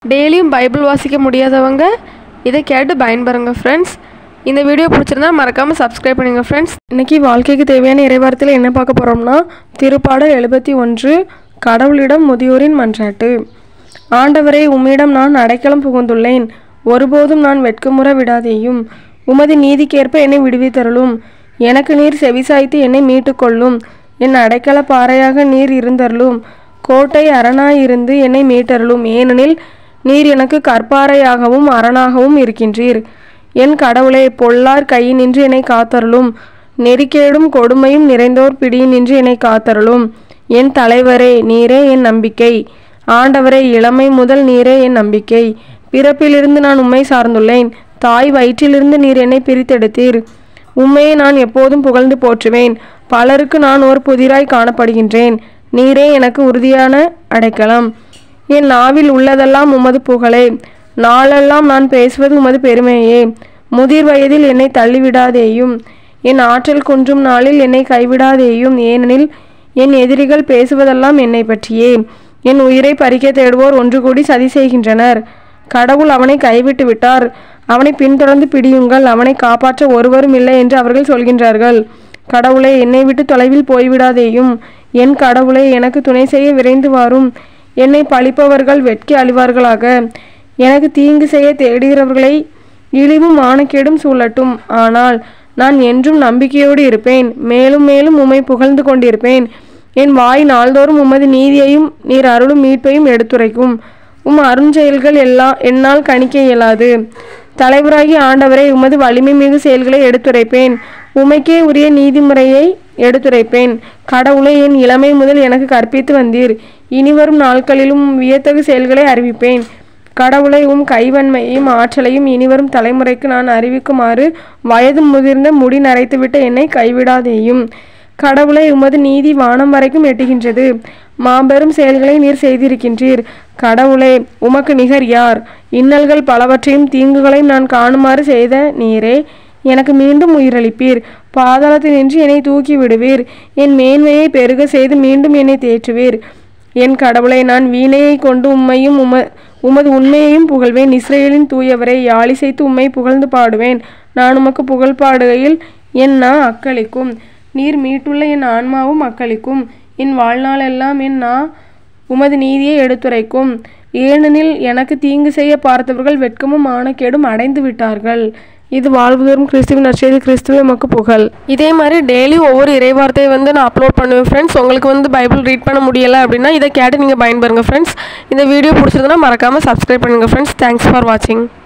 டெய்லியும் பைபிள் வாசிக்க முடியாதவங்க இதை கேட்டு பயன்பெறுங்க ஃப்ரெண்ட்ஸ் இந்த வீடியோ பிடிச்சிருந்தா மறக்காமல் சப்ஸ்கிரைப் பண்ணுங்க ஃப்ரெண்ட்ஸ் இன்றைக்கி வாழ்க்கைக்கு தேவையான இறைவாரத்தில் என்ன பார்க்க போகிறோம்னா திருப்பாடல் எழுபத்தி ஒன்று கடவுளிடம் முதியோரின் மன்றாட்டு ஆண்டவரே உம்மிடம் நான் அடைக்கலம் புகுந்துள்ளேன் ஒருபோதும் நான் வெட்கமுற விடாதேயும் உமது நீதிக்கேற்ப என்னை விடுவித்தருளும் எனக்கு நீர் செவிசாய்த்து என்னை மீட்டுக்கொள்ளும் என் அடைக்கல பாறையாக நீர் இருந்தருளும் கோட்டை அரணாயிருந்து என்னை மீட்டருளும் ஏனெனில் நீர் எனக்கு கற்பாறையாகவும் அரணாகவும் இருக்கின்றீர் என் கடவுளே பொல்லார் கையினின்று என்னை காத்தருளும் நெறிக்கேடும் கொடுமையும் நிறைந்தோர் பிடியினின்று என்னை காத்தருளும் என் தலைவரே நீரே என் நம்பிக்கை ஆண்டவரே இளமை முதல் நீரே என் நம்பிக்கை பிறப்பிலிருந்து நான் உம்மை சார்ந்துள்ளேன் தாய் வயிற்றிலிருந்து நீர் என்னை பிரித்தெடுத்தீர் உம்மையை நான் எப்போதும் புகழ்ந்து போற்றுவேன் பலருக்கு நான் ஒரு புதிராய் காணப்படுகின்றேன் நீரே எனக்கு உறுதியான அடைக்கலம் என் நாவில் உள்ளதெல்லாம் உமது புகழே நாளெல்லாம் நான் பேசுவது உமது பெருமையே முதிர் வயதில் என்னை தள்ளிவிடாதேயும் என் ஆற்றல் குன்றும் நாளில் என்னை கைவிடாதேயும் ஏனெனில் என் எதிரிகள் பேசுவதெல்லாம் என்னை பற்றியே என் உயிரை பறிக்க தேடுவோர் ஒன்று கூடி சதி செய்கின்றனர் கடவுள் அவனை கைவிட்டு விட்டார் அவனை பின்தொடர்ந்து பிடியுங்கள் அவனை காப்பாற்ற ஒருவரும் இல்லை என்று அவர்கள் சொல்கின்றார்கள் கடவுளே என்னை விட்டு தொலைவில் போய்விடாதேயும் என் கடவுளே எனக்கு துணை செய்ய விரைந்து வாரும் என்னை பழிப்பவர்கள் வெட்கி அழிவார்களாக எனக்கு தீங்கு செய்ய தேடுகிறவர்களை இழிவும் மானக்கேடும் சூழட்டும் ஆனால் நான் என்றும் நம்பிக்கையோடு இருப்பேன் மேலும் மேலும் உம்மை புகழ்ந்து கொண்டிருப்பேன் என் வாய் நாள்தோறும் உமது நீதியையும் நீர் அருளும் மீட்பையும் எடுத்துரைக்கும் உம் அருஞ்செயல்கள் எல்லாம் என்னால் கணிக்க இயலாது தலைவராகி ஆண்டவரை உமது வலிமை மிகு செயல்களை எடுத்துரைப்பேன் உமைக்கே உரிய நீதிமுறையை எடுத்துரைப்பேன் கடவுளை என் இளமை முதல் எனக்கு கற்பித்து வந்தீர் இனிவரும் நாட்களிலும் உம் வியத்தகு செயல்களை அறிவிப்பேன் கடவுளை உம் கைவன்மையையும் ஆற்றலையும் இனிவரும் தலைமுறைக்கு நான் அறிவிக்குமாறு வயது முதிர்ந்த முடி நரைத்துவிட்ட என்னை கைவிடாதேயும் கடவுளை உமது நீதி வானம் வரைக்கும் எட்டுகின்றது மாபெரும் செயல்களை நீர் செய்திருக்கின்றீர் கடவுளே உமக்கு நிகர் யார் இன்னல்கள் பலவற்றையும் தீங்குகளையும் நான் காணுமாறு செய்த நீரே எனக்கு மீண்டும் உயிரளிப்பீர் பாதாளத்தினின்று என்னை தூக்கி விடுவீர் என் மேன்மையை பெருக செய்து மீண்டும் என்னை தேற்றுவீர் என் கடவுளை நான் வீணையை கொண்டு உம்மையும் உம உமது உண்மையையும் புகழ்வேன் இஸ்ரேலின் தூயவரை யாழிசைத்து உம்மை புகழ்ந்து பாடுவேன் நான் உமக்கு புகழ் பாடுகையில் என் நா அக்களிக்கும் நீர் மீட்டுள்ள என் ஆன்மாவும் அக்களிக்கும் என் வாழ்நாளெல்லாம் என் நா உமது நீதியை எடுத்துரைக்கும் ஏனெனில் எனக்கு தீங்கு செய்ய பார்த்தவர்கள் வெட்கமும் மானக்கேடும் அடைந்து விட்டார்கள் இது வாழ்வுதோறும் கிறிஸ்துவின் நற்செய்தி கிறிஸ்துவே மக்கு புகழ் இதே மாதிரி டெய்லி ஒவ்வொரு இறைவார்த்தையை வந்து நான் அப்லோட் பண்ணுவேன் ஃப்ரெண்ட்ஸ் உங்களுக்கு வந்து பைபிள் ரீட் பண்ண முடியலை அப்படின்னா இதை கேட்டு நீங்கள் பயன்பெறுங்க ஃப்ரெண்ட்ஸ் இந்த வீடியோ பிடிச்சிருந்தனா மறக்காமல் சப்ஸ்கிரைப் பண்ணுங்கள் ஃப்ரெண்ட்ஸ் தேங்க்ஸ் ஃபார் வாட்சிங்